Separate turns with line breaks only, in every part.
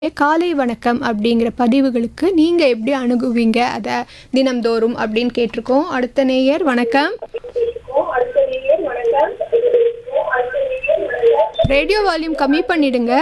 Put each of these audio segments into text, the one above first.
காலை வணக்கம் அப்படிங்கிற பதிவுகளுக்கு நீங்க எப்படி அணுகுவீங்க அதை தினம்தோறும் அப்படின்னு கேட்டிருக்கோம் அடுத்த நேயர் வணக்கம் ரேடியோ வால்யூம் கம்மி பண்ணிடுங்க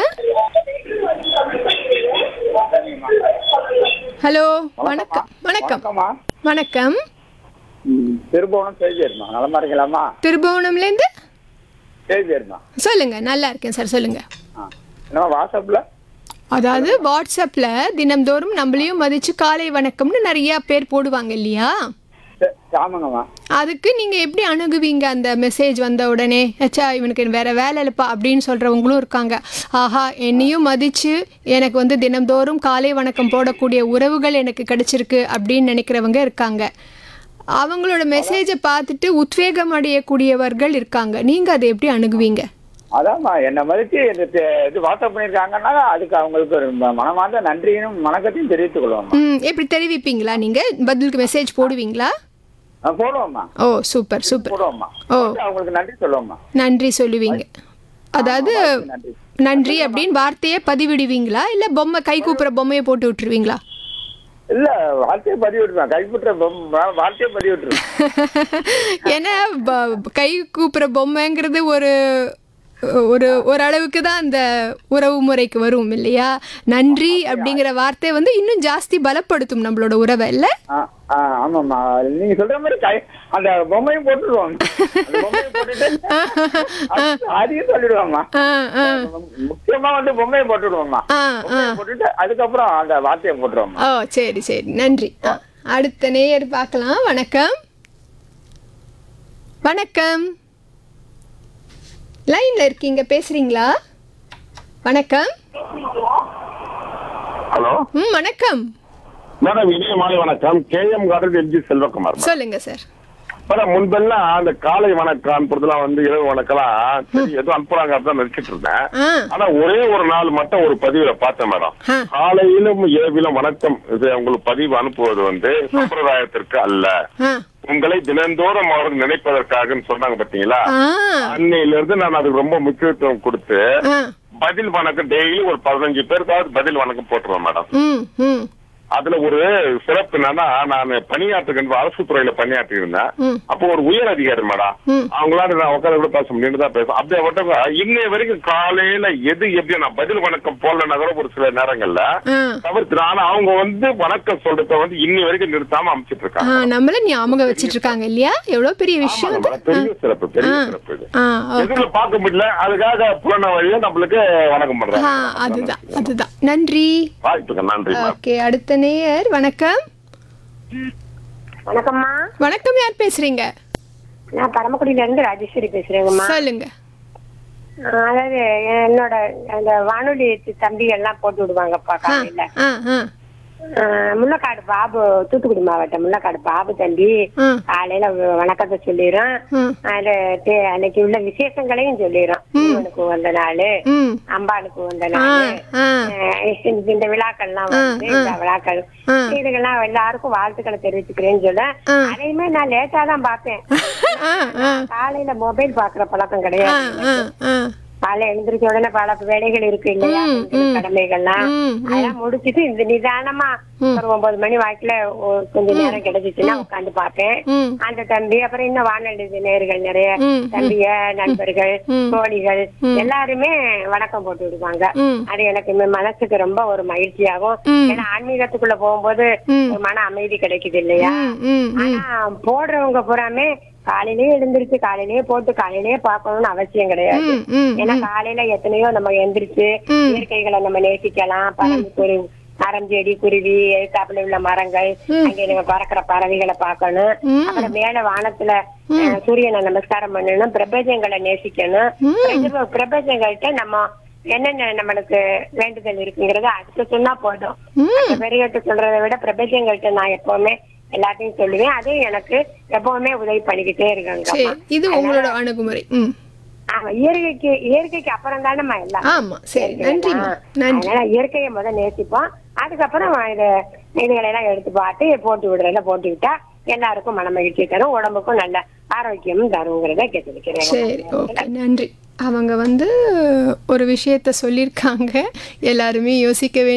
ஹலோ வணக்கம் வணக்கம்
வணக்கம்மா
வணக்கம்
ம், திருபுவனம் சேவியர்மா நலமா இருக்கலாமா
திருபுவனம்லேருந்து
சேவியர்மா
சொல்லுங்க நல்லா இருக்கேன் சார் சொல்லுங்க
ஆ என்னம்மா வாட்ஸ்அப்பில்
அதாவது வாட்ஸ்அப்பில் தினம்தோறும் நம்மளையும் மதிச்சு காலை வணக்கம்னு நிறைய பேர் போடுவாங்க இல்லையா
ஆமாங்கம்மா
அதுக்கு நீங்கள் எப்படி அணுகுவீங்க அந்த மெசேஜ் வந்த உடனே அச்சா இவனுக்கு வேற வேலை இல்லைப்பா அப்படின்னு சொல்கிறவங்களும் இருக்காங்க ஆஹா என்னையும் மதித்து எனக்கு வந்து தினம்தோறும் காலை வணக்கம் போடக்கூடிய உறவுகள் எனக்கு கிடைச்சிருக்கு அப்படின்னு நினைக்கிறவங்க இருக்காங்க அவங்களோட மெசேஜை பார்த்துட்டு உத்வேகம் அடையக்கூடியவர்கள் இருக்காங்க நீங்கள் அதை எப்படி அணுகுவீங்க
அதாம்மா என்னை மதித்து இந்த தெ- இது வாட்ஸ்அப் பண்ணியிருக்காங்கன்னா அதுக்கு அவங்களுக்கு ஒரு ம- மனமார்ந்த நன்றியும் வணக்கத்தையும் தெரிவித்துக் கொள்வோம்மா
ம் எப்படி தெரிவிப்பீங்களா நீங்கள் பதிலுக்கு மெசேஜ் போடுவீங்களா
ஆ, போடுவோம்மா
ஓ சூப்பர் சூப்பர்
போடுவோம்மா
ஓ.
போட்டு அவங்களுக்கு நன்றி சொல்லுவோம்மா
நன்றி சொல்லுவீங்க அதாவது
நன்றி
நன்றி அப்படின்னு வார்த்தையை பதிவிடுவீங்களா இல்ல பொம்மை கை கூப்புற பொம்மையை போட்டு விட்டுருவீங்களா
இல்ல வார்த்தையை பதிவு விட்டுருவேன் கைப்பற்ற வார்த்தையை பதிவு விட்டுருவேன்
ஏன்னா ப- கை கூப்புற பொம்மைங்கிறது ஒரு ஒரு ஓரளவுக்கு தான் அந்த உறவு முறைக்கு வரும் இல்லையா நன்றி அப்படிங்கிற வார்த்தை வந்து இன்னும் ஜாஸ்தி பலப்படுத்தும் நம்மளோட உறவை இல்ல
ஆ, ஆ, ஆமாம்மா நீங்க சொல்ற மாதிரி கை அந்த பொம்மையும் போட்டுருவோம் அந்த பொம்மையும் போட்டுட்டு அது- அதையும் சொல்லிடுவோம்மா
ஆ, ஆ,
முக்கியமா வந்து பொம்மையை போட்டுடுவோம்மா
ஆ, ஆ.
பொம்மையை போட்டுட்டு அதுக்கப்புறம் அந்த வார்த்தையை போட்டுருவோம்மா
ஓ சரி சரி நன்றி ஆ, அடுத்த நேயர் பார்க்கலாம் வணக்கம் வணக்கம் லைன்ல இருக்கீங்க பேசுறீங்களா வணக்கம்
ஹலோ
ம் வணக்கம்
மேடம் இனிய மாலை வணக்கம் K M garden LG Selvakumar madam.
சொல்லுங்க சார்
மேடம் முன்பெல்லாம் அந்த காலை வணக்கம் அனுப்புறதுலாம் வந்து இரவு வணக்கம்லாம் சரி ஏதோ அனுப்புறாங்க அப்படின்னு நினைச்சிட்டு இருந்தேன்
ஆ
ஆனா ஒரே ஒரு நாள் மட்டும் ஒரு பதிவுல பார்த்தேன் மேடம்
ஆ.
காலையிலும் இரவிலும் வணக்கம் இது உங்களுக்கு பதிவு அனுப்புவது வந்து சம்பிரதாயத்திற்கு அல்ல
ஆ
உங்களை தினந்தோறும் அவர்கள் நினைப்பதற்காகன்னு சொன்னாங்க பாத்தீங்களா
ஆ
அன்னையில இருந்து நான் அதுக்கு ரொம்ப முக்கியத்துவம் கொடுத்து
ஆ
பதில் வணக்கம் டெய்லி ஒரு பதினஞ்சு பேருக்காவது பதில் வணக்கம் போட்டுருவேன் மேடம்
ம் ம்
அதுல ஒரு சிறப்பு என்னன்னா நான் பணியாற்றுகின்ற அரசு துறையில பணியாற்றி இருந்தேன்
ம்.
அப்போ ஒரு உயர் அதிகாரி மேடம்
ம்.
அவங்களால நான் உட்காந்து கூட பேச முடியும் தான் பேசும் அப்படியே மட்டும் இன்னைய வரைக்கும் காலையில எது எப்படி நான் பதில் வணக்கம் போடலன்னா கூட ஒரு சில நேரங்கள்ல
ஆ
தவிர்த்து ஆனா அவங்க வந்து வணக்கம் சொல்றத வந்து இன்னி வரைக்கும் நிறுத்தாம அமைச்சிட்டு
ஆ
இருக்காங்க
நம்மள ஞாபகம் வச்சிட்டு இருக்காங்க இல்லையா எவ்வளவு பெரிய விஷயம்
ஆமாங்க
அது
மேடம், பெரிய சிறப்பு பெரிய
ஆ.
சிறப்பு இது
ஆ ஓ.
எதுல பார்க்க முடியல அதுக்காக புலன வழியா நம்மளுக்கு வணக்கம்
ஆ
பண்றாங்க
அதுதான் அதுதான் நன்றி
வாய்ப்புக்கு நன்றி மேம்
ஓகே அடுத்த நேயர் வணக்கம்
வணக்கம்மா
வணக்கம் யார் பேசுறீங்க
நான் பரமக்குடியில இருந்து ராஜேஸ்வரி பேசுறேங்கம்மா
சொல்லுங்க
ஆஹ் அதாவது என்னோட அந்த வானொலி தம்பிகள் எல்லாம் போட்டு விடுவாங்கப்பா
ஆ
காலையில
ஆ ஆ
ஆஹ் முள்ளக்காடு பாபு தூத்துக்குடி மாவட்டம் முள்ளக்காடு பாபு தம்பி
ம்.
காலையில வ- வணக்கத்தை சொல்லிடும்
ம்.
அதுல தே- அன்னைக்கு உள்ள விசேஷங்களையும் சொல்லிடும் சிவனுக்கு வந்த நாள்
ம்
அம்பாளுக்கு வந்த
ஆ
நாள்
ஆ
ஆஹ் இந்த- இந்த விழாக்கள்லாம் வந்து இந்த விழாக்கள்
ஆ.
இதுக்கெல்லாம் எல்லாருக்கும் வாழ்த்துக்களை தெரிவிச்சுக்கிறேன்னு சொல்ல
ஆ.
அதையுமே நான் லேட்டா தான் பார்த்தேன்
ஆ ஆ
காலையில மொபைல் பாக்குற பழக்கம்
ஆ
கிடையாது
ஆ ஆ
காலை எழுந்திருச்ச உடனே பல வேலைகள் இருக்கு இல்லையா
ம்,
பெண்கள்
ம்.
கடமைகள்லாம்
ம், ம்.
அதெல்லாம் முடிச்சிட்டு இந்த நிதானமா ஒரு ஒன்பது மணி வாக்கில ஒரு கொஞ்ச நேரம் கிடைச்சிச்சுன்னா உட்காந்து பார்ப்பேன்
ம்
அந்த தம்பி அப்புறம் இன்னும் வானொலி நேர்கள் நிறைய
ம்,
தம்பிய நண்பர்கள்
ம்.
தோழிகள் எல்லாருமே வணக்கம் போட்டு விடுவாங்க
ம்.
அது எனக்கு ம- மனசுக்கு ரொம்ப ஒரு மகிழ்ச்சியாகும்
ம்.
ஏன்னா ஆன்மீகத்துக்குள்ள போகும்போது
ம்.
ஒரு மன அமைதி கிடைக்குது இல்லையா
ம் ம் ம்
ஆனா போடுறவங்க பூராமே காலையிலேயே எழுந்திருச்சு காலையிலேயே போட்டு காலையிலேயே பார்க்கணும்னு அவசியம் கிடையாது
ம் ம்
ஏன்னா காலையில எத்தனையோ நம்ம எந்திரிச்சு
ம்.
இயற்கைகளை நம்ம நேசிக்கலாம் பறந்து குரு மரம் செடி குருவி எழுத்தாப்புல உள்ள மரங்கள் அங்கே நம்ம பறக்கிற பறவைகளை பார்க்கணும்
ம்.
அப்புறம் மேல வானத்துல அஹ், சூரியனை நமஸ்காரம் பண்ணணும் பிரபஞ்சங்களை நேசிக்கணும் பிரபஞ்ச- பிரபஞ்சங்கள்ட்ட நம்ம என்னென்ன நம்மளுக்கு வேண்டுதல் இருக்குங்கிறத அதுக்கு சொன்னா போதும்
ம்
பெரியட்டு சொல்றதை விட பிரபஞ்சங்கள்ட்ட நான் எப்பவுமே எல்லாத்தையும் சொல்லுவேன் அது எனக்கு எப்பவுமே உதவி பண்ணிக்கிட்டே இருக்காங்க
சரி இது உங்களோட அணுகுமுறை ம்
ஆமா இயற்கைக்கு இயற்கைக்கு அப்புறம் தானே எல்லாம்
ஆமா சரி நன்றிம்மா நன்றி
அதனால இயற்கையை முத நேசிப்போம் அதுக்கப்புறம் இது இதுகளை எல்லாம் எடுத்து பார்த்து போட்டு விடுறத போட்டு விட்டா எல்லாருக்கும் மன மகிழ்ச்சி தரும் உடம்புக்கும் நல்ல ஆரோக்கியமும் தருங்கிறத
சரி
கேட்டுக்கிறேன்
ஓகே நன்றி அவங்க வந்து ஒரு விஷயத்த சொல்லியிருக்காங்க எல்லாருமே யோசிக்க வேண்டிய